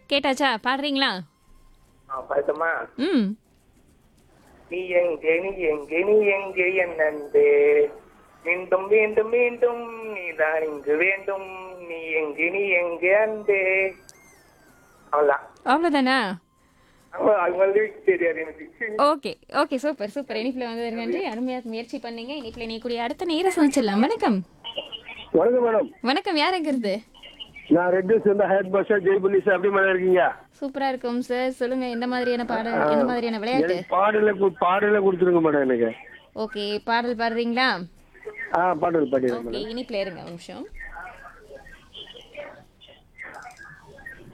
கேட்டாச்சா பாடுறீங்களா ஆ பாட்டமா ம் நீ எங்கே நீ எங்கே நீ எங்கே என் அன்பே மீண்டும் மீண்டும் மீண்டும் நீதான் இங்கு வேண்டும் நீ எங்கே நீ எங்கே அன்பே அவ்வளவுதான் அவ்வளோதானா அவங்க அவங்க lyrics தெரியாது எனக்கு ஓகே ஓகே சூப்பர் சூப்பர் இனிப்பில் வந்து நன்றி அருமையாக முயற்சி பண்ணீங்க இனிப்பில் நீ கூடிய அடுத்த நேரம் சமைச்சிடலாம் வணக்கம் வணக்கம் மேடம் வணக்கம் யாருங்கிறது நான் ரெட் சேர்ந்த ஹேட் பாஷா ஜெய்புலி சார் எப்படி மேடம் இருக்கீங்க சூப்பரா இருக்கும் சார் சொல்லுங்க எந்த மாதிரியான பாடல் எந்த மாதிரியான விளையாட்டு எனக்கு பாடல கு- பாடல கொடுத்துருங்க மேடம் எனக்கு ஓகே பாடல் பாடுறீங்களா ஆ பாடல் பாடிடுறேன் ஓகே இனிப்பில் இருங்க ஒரு நிமிஷம்